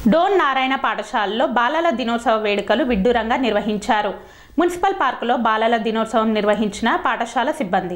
డోన్ నారాయణ పాఠశాలలో బాలల దినోత్సవ వేడుకలు విడ్డూరంగా నిర్వహించారు మున్సిపల్ పార్కులో బాలల దినోత్సవం నిర్వహించిన పాఠశాల సిబ్బంది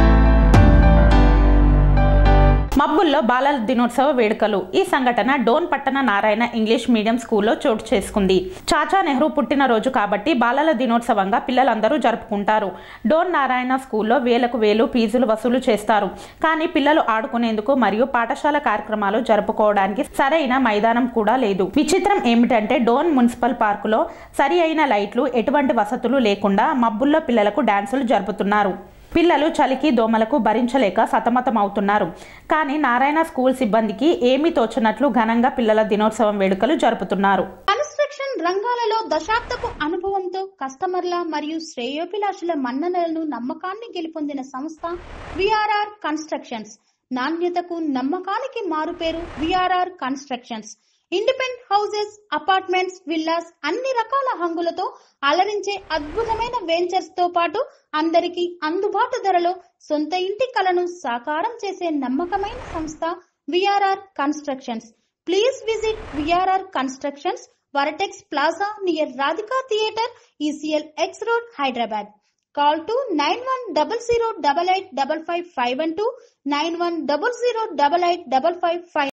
మబ్బుల్లో బాలల దినోత్సవ వేడుకలు ఈ సంఘటన డోన్ పట్టణ నారాయణ ఇంగ్లీష్ మీడియం స్కూల్లో చోటు చేసుకుంది చాచా నెహ్రూ పుట్టినరోజు కాబట్టి బాలల దినోత్సవంగా పిల్లలందరూ జరుపుకుంటారు డోన్ నారాయణ స్కూల్లో వేలకు వేలు ఫీజులు వసూలు చేస్తారు కానీ పిల్లలు ఆడుకునేందుకు మరియు పాఠశాల కార్యక్రమాలు జరుపుకోవడానికి సరైన మైదానం కూడా లేదు విచిత్రం ఏమిటంటే డోన్ మున్సిపల్ పార్కులో సరి అయిన లైట్లు ఎటువంటి వసతులు లేకుండా మబ్బుల్లో పిల్లలకు డాన్సులు జరుపుతున్నారు పిల్లలు చలికి దోమలకు భరించలేక సతమతమవుతున్నారు కానీ నారాయణ స్కూల్ సిబ్బందికి ఏమీ తోచనట్లు ఘనంగా పిల్లల దినోత్సవం వేడుకలు జరుపుతున్నారు కన్స్ట్రక్షన్ రంగాలలో దశాబ్దపు అనుభవంతో కస్టమర్ల మరియు శ్రేయోభిలాషుల మన్ననలను నమ్మకాన్ని గెలుపొందిన సంస్థ విఆర్ఆర్ కన్స్ట్రక్షన్స్ నాణ్యతకు నమ్మకానికి మారుపేరు VRR constructions independent houses apartments villas అన్ని రకాల హంగులతో అలరించే అద్భుతమైన వెంచర్స్ తో పాటు అందరికీ అందుబాటు ధరలో సొంత ఇంటి కలను సాకారం చేసే నమ్మకమైన సంస్థ VRR constructions please visit VRR constructions Vertex Plaza near Radhika theatre ECIL X road Hyderabad call to nine one double zero double eight double five five one two nine one double zero double eight double five five